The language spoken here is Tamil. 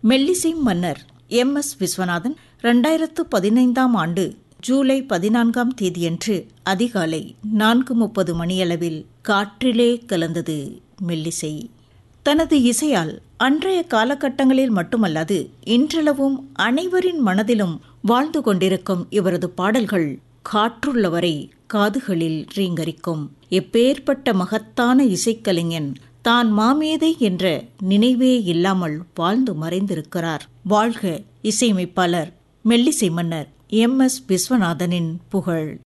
மெல்லிசை மன்னர் எம் எஸ் விஸ்வநாதன் இரண்டாயிரத்து பதினைந்தாம் ஆண்டு ஜூலை பதினான்காம் தேதியன்று அதிகாலை நான்கு முப்பது மணியளவில் காற்றிலே கலந்தது மெல்லிசை தனது இசையால் அன்றைய காலகட்டங்களில் மட்டுமல்லாது இன்றளவும் அனைவரின் மனதிலும் வாழ்ந்து கொண்டிருக்கும் இவரது பாடல்கள் காற்றுள்ளவரை காதுகளில் ரீங்கரிக்கும் எப்பேற்பட்ட மகத்தான இசைக்கலைஞன் தான் மாமேதை என்ற நினைவே இல்லாமல் வாழ்ந்து மறைந்திருக்கிறார் வாழ்க இசையமைப்பாளர் மெல்லிசை மன்னர் எம் எஸ் விஸ்வநாதனின் புகழ்